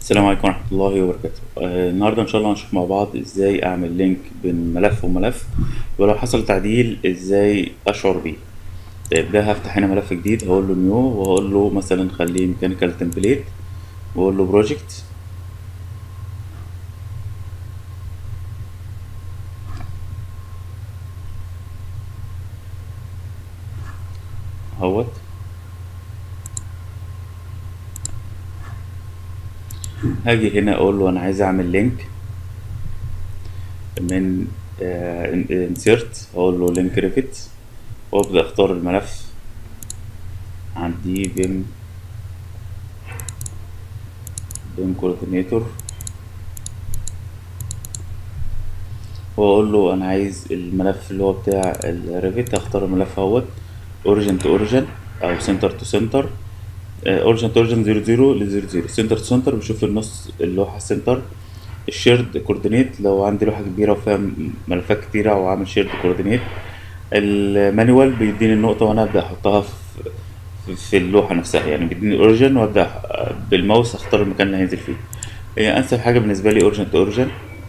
السلام عليكم ورحمة الله وبركاته آه النهاردة إن شاء الله هنشوف مع بعض إزاي أعمل لينك بين ملف وملف ولو حصل تعديل إزاي أشعر بيه طيب ده هفتح هنا ملف جديد هقول له نيو وهقول له مثلا خليه ميكانيكال تمبليت وأقول له بروجكت اهوت هاجي هنا اقول له انا عايز اعمل لينك من انسيرت اقول له لينك ريفت وابدا اختار الملف عندي بيم بيم كوردينيتور واقول له انا عايز الملف اللي هو بتاع الريفت هختار الملف اهوت اوريجن تو اوريجن او سنتر تو سنتر اوريجن تو اوريجن 00 ل 00 سنتر تو سنتر بشوف النص اللوحه السنتر الشيرد كوردينيت لو عندي لوحه كبيره وفيها ملفات كتيره وعامل شيرد كوردينيت المانيوال بيديني النقطه وانا ابدا احطها في في اللوحه نفسها يعني بيديني اوريجن وابدا بالماوس اختار المكان اللي هينزل فيه هي انسب حاجه بالنسبه لي اوريجن تو اوريجن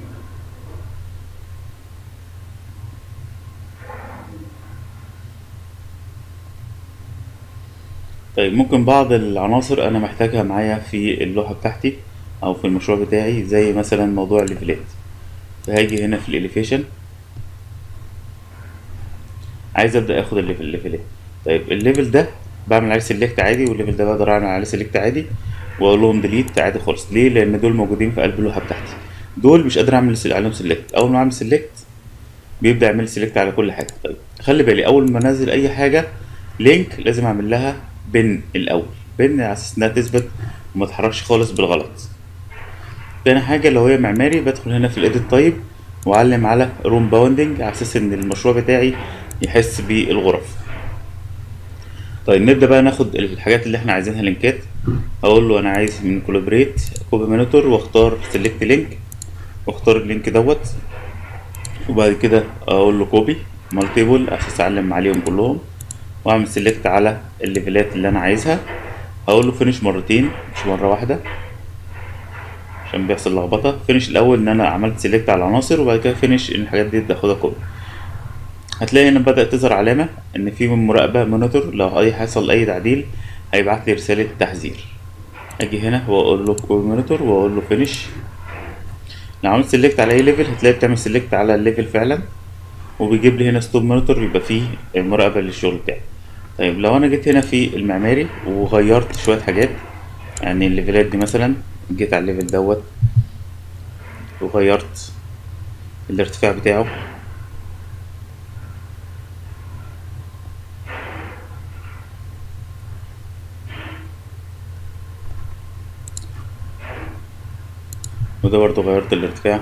طيب ممكن بعض العناصر انا محتاجها معايا في اللوحة بتاعتي او في المشروع بتاعي زي مثلا موضوع الليفلات فهاجي هنا في الاليفيشن عايز ابدا اخد الليفل الليفلات طيب الليفل ده بعمل عليه سيلكت عادي والليفل ده بقدر اعمل عليه سيلكت عادي واقول لهم ديليت عادي خالص ليه لان دول موجودين في قلب اللوحه بتاعتي دول مش قادر اعمل عليهم سيلكت اول ما اعمل سيلكت بيبدا يعمل سيلكت على كل حاجه طيب خلي بالي اول ما انزل اي حاجه لينك لازم اعمل لها بن الاول بن على اساس انها تثبت وما تتحركش خالص بالغلط تاني حاجه لو هي معماري بدخل هنا في الايديت تايب واعلم على روم باوندنج على اساس ان المشروع بتاعي يحس بالغرف طيب نبدا بقى ناخد الحاجات اللي احنا عايزينها لينكات هقول له انا عايز من كولابريت كوبي مونيتور واختار سيلكت لينك واختار اللينك دوت وبعد كده اقول له كوبي مالتيبل اساس اعلم عليهم كلهم واعمل سيلكت على الليفلات اللي انا عايزها هقول له فينش مرتين مش مره واحده عشان بيحصل لخبطه فينش الاول ان انا عملت سيلكت على العناصر وبعد كده فينش ان الحاجات دي تاخدها كوبي هتلاقي هنا بدات تظهر علامه ان في مراقبه مونيتور لو اي حصل اي تعديل هيبعت لي رساله تحذير اجي هنا واقول له كوبي مونيتور واقول له فينش لو عملت سيلكت على اي ليفل هتلاقي بتعمل سيلكت على الليفل فعلا وبيجيب لي هنا ستوب مونيتور يبقى فيه مراقبه للشغل بتاعي طيب لو انا جيت هنا في المعماري وغيرت شويه حاجات يعني الليفلات دي مثلا جيت على الليفل دوت وغيرت الارتفاع بتاعه وده برضه غيرت الارتفاع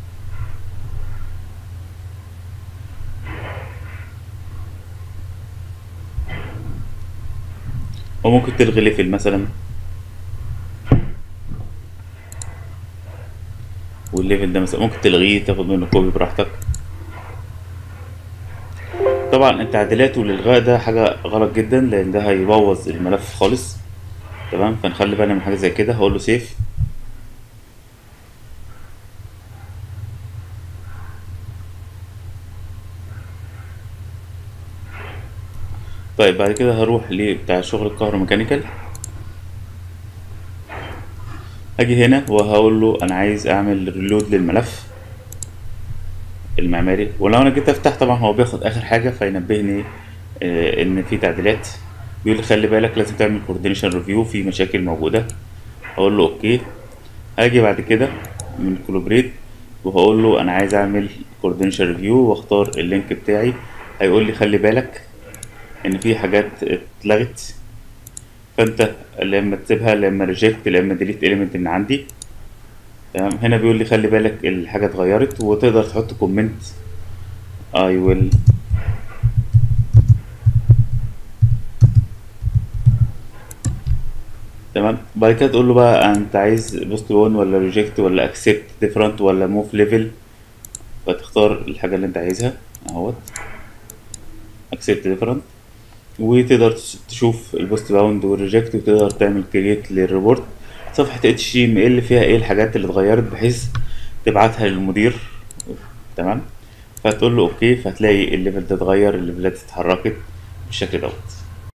وممكن تلغي ليفل مثلا والليفل ده مثلا ممكن تلغيه تاخد منه كوبي براحتك طبعا التعديلات والالغاء ده حاجه غلط جدا لان ده هيبوظ الملف خالص تمام فنخلي بالنا من حاجه زي كده هقول له سيف طيب بعد كده هروح لبتاع شغل الكهروميكانيكال اجي هنا وهقول له انا عايز اعمل ريلود للملف المعماري ولو انا جيت افتح طبعا هو بياخد اخر حاجه فينبهني آه ان في تعديلات بيقول لي خلي بالك لازم تعمل كوردينيشن ريفيو في مشاكل موجوده اقول له اوكي هاجي بعد كده من كولوبريت وهقول له انا عايز اعمل كوردينيشن ريفيو واختار اللينك بتاعي هيقول لي خلي بالك ان في حاجات اتلغت فانت يا اما تسيبها يا اما ريجكت يا اما ديليت اليمنت من عندي تمام هنا بيقول لي خلي بالك الحاجه اتغيرت وتقدر تحط كومنت اي ويل تمام بعد كده تقول له بقى انت عايز بوست اون ولا ريجكت ولا اكسبت ديفرنت ولا موف ليفل فتختار الحاجه اللي انت عايزها اهوت اكسبت ديفرنت وتقدر تشوف البوست باوند والريجكت وتقدر تعمل كرييت للريبورت صفحة اتش تي ام ال فيها ايه الحاجات اللي اتغيرت بحيث تبعتها للمدير تمام فتقول له اوكي فهتلاقي الليفل ده اتغير الليفلات اتحركت بالشكل دوت